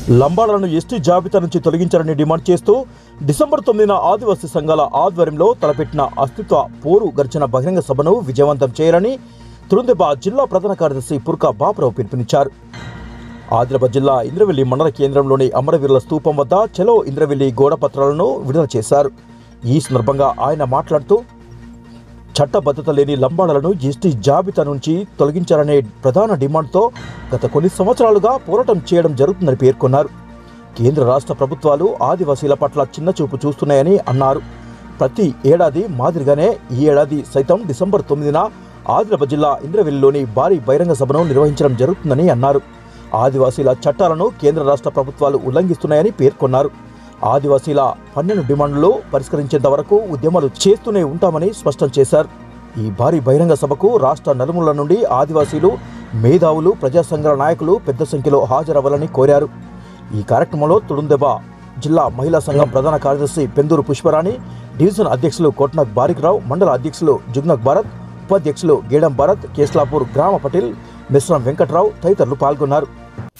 లంబాడాలను ST జాబితా నుంచి తొలగించాలని డిమాండ్ చేస్తూ డిసెంబర్ తొమ్మిదిన ఆదివాసీ సంఘాల ఆధ్వర్యంలో తలపెట్టిన అస్తిత్వ పోరు గర్జన బహిరంగ సభను విజయవంతం చేయాలని తురుందెబ జిల్లా ప్రధాన కార్యదర్శి పుర్కా బాపురావు పిలుపునిచ్చారు ఆదిలాబాద్ జిల్లా ఇంద్రవెల్లి మండల కేంద్రంలోని అమరవీరుల స్తూపం వద్ద చలో ఇంద్రవెల్లి గోడ పత్రాలను విడుదల చేశారు ఈ సందర్భంగా ఆయన మాట్లాడుతూ చట్టబద్ధత లేని లంబాడలను ఎస్టీ జాబితా నుంచి తొలగించాలనే ప్రధాన డిమాండ్తో గత కొన్ని సంవత్సరాలుగా పోరాటం చేయడం జరుగుతుందని పేర్కొన్నారు కేంద్ర రాష్ట్ర ప్రభుత్వాలు ఆదివాసీల పట్ల చిన్నచూపు చూస్తున్నాయని అన్నారు ప్రతి ఏడాది మాదిరిగానే ఈ ఏడాది సైతం డిసెంబర్ తొమ్మిదిన ఆదిలాబాద్ జిల్లా ఇంద్రవెల్లిలోని భారీ బహిరంగ సభను నిర్వహించడం జరుగుతుందని అన్నారు ఆదివాసీల చట్టాలను కేంద్ర రాష్ట్ర ప్రభుత్వాలు ఉల్లంఘిస్తున్నాయని పేర్కొన్నారు ఆదివాసీల పన్నెండు డిమాండ్లు పరిష్కరించేంత వరకు ఉద్యమాలు చేస్తూనే ఉంటామని స్పష్టం చేశారు ఈ భారీ బహిరంగ సభకు రాష్ట్ర నలుమూలల నుండి ఆదివాసీలు మేధావులు ప్రజా సంఘాల నాయకులు పెద్ద సంఖ్యలో హాజరవ్వాలని కోరారు ఈ కార్యక్రమంలో తుడుందెబ జిల్లా మహిళా సంఘం ప్రధాన కార్యదర్శి పెందూరు పుష్పరాణి డివిజన్ అధ్యక్షులు కోట్నక్ బారిక్రావు మండల అధ్యక్షులు జుగ్నక్ భారత్ ఉపాధ్యక్షులు గేడం భారత్ కేస్లాపూర్ గ్రామ పటేల్ మిశ్రం వెంకట్రావు తదితరులు పాల్గొన్నారు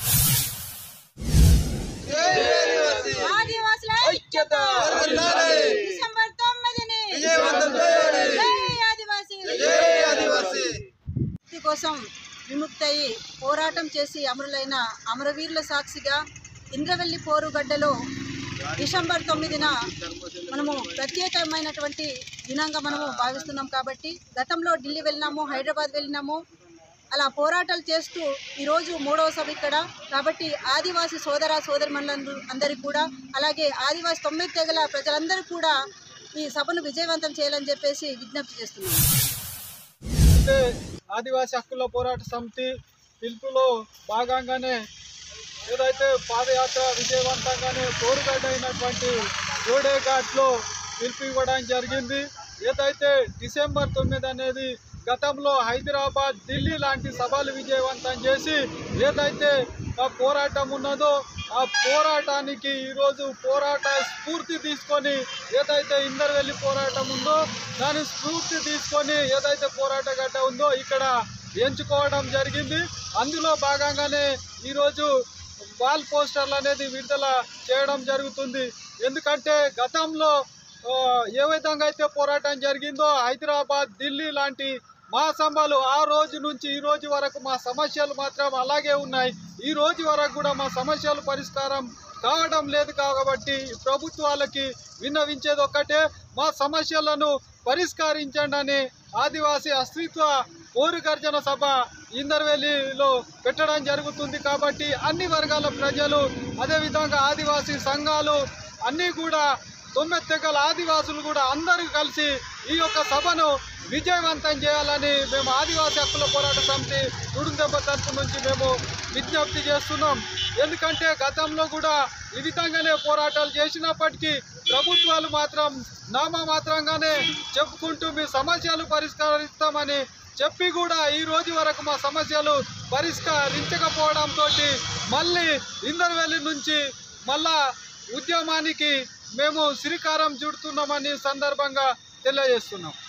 ఆదివాసుల ఐక్యత డిసెంబర్ తొమ్మిదిని జై ఆదివాసీ ముక్తి కోసం విముక్తయి పోరాటం చేసి అమరులైన అమరవీరుల సాక్షిగా ఇంద్రవెల్లి పోరుగడ్డలో డిసెంబర్ తొమ్మిదిన మనము ప్రత్యేకమైనటువంటి దినంగా మనము భావిస్తున్నాం కాబట్టి గతంలో ఢిల్లీ వెళ్ళినాము హైదరాబాద్ వెళ్ళినాము అలా పోరాటాలు చేస్తూ ఈరోజు మూడవ సభ ఇక్కడ కాబట్టి ఆదివాసీ సోదర సోదరి అందరికీ కూడా అలాగే ఆదివాసీ తొమ్మిది తెగల ప్రజలందరూ కూడా ఈ సభను విజయవంతం చేయాలని చెప్పేసి విజ్ఞప్తి చేస్తున్నాం అంటే ఆదివాసీ హక్కుల పోరాట సమితి పిలుపులో భాగంగానే ఏదైతే పాదయాత్ర విజయవంతంగానే తోరుగడ్డ అయినటువంటి జోడే ఘాట్లో పిలుపు ఇవ్వడం జరిగింది ఏదైతే డిసెంబర్ తొమ్మిది అనేది గతంలో హైదరాబాద్ ఢిల్లీ లాంటి సభలు విజయవంతం చేసి ఏదైతే ఆ పోరాటం ఉన్నదో ఆ పోరాటానికి ఈరోజు పోరాట స్ఫూర్తి తీసుకొని ఏదైతే ఇందర్వెల్లి పోరాటం ఉందో దాని స్ఫూర్తి తీసుకొని ఏదైతే పోరాట గడ్డ ఉందో ఇక్కడ ఎంచుకోవడం జరిగింది అందులో భాగంగానే ఈరోజు వాల్ పోస్టర్లు అనేది విడుదల చేయడం జరుగుతుంది ఎందుకంటే గతంలో ఆ, ఏ విధంగా అయితే పోరాటం జరిగిందో హైదరాబాద్ ఢిల్లీ లాంటి మా సంఘాలు ఆ రోజు నుంచి ఈ రోజు వరకు మా సమస్యలు మాత్రం అలాగే ఉన్నాయి ఈ రోజు వరకు కూడా మా సమస్యలు పరిష్కారం కావడం లేదు కాబట్టి ప్రభుత్వాలకి విన్నవించేది ఒక్కటే మా సమస్యలను పరిష్కరించండి అని ఆదివాసీ అస్తిత్వ పోరు గర్జన సభ ఇందర్వెల్లిలో పెట్టడం జరుగుతుంది కాబట్టి అన్ని వర్గాల ప్రజలు అదేవిధంగా ఆదివాసీ సంఘాలు అన్నీ కూడా తొమ్మిది తెగల ఆదివాసులు కూడా అందరూ కలిసి ఈ యొక్క సభను విజయవంతం చేయాలని మేము ఆదివాసీ హక్కుల పోరాట సమితి తుడుందెబ్బ తరపు నుంచి మేము విజ్ఞప్తి చేస్తున్నాం ఎందుకంటే గతంలో కూడా ఈ విధంగానే పోరాటాలు చేసినప్పటికీ ప్రభుత్వాలు మాత్రం నామమాత్రంగానే చెప్పుకుంటూ మీ సమస్యలు పరిష్కరిస్తామని చెప్పి కూడా ఈ రోజు వరకు మా సమస్యలు పరిష్కరించకపోవడంతో మళ్ళీ ఇందర్వెల్లి నుంచి మళ్ళా ఉద్యమానికి మేము శ్రీకారం చుడుతున్నామని సందర్భంగా తెలియజేస్తున్నాం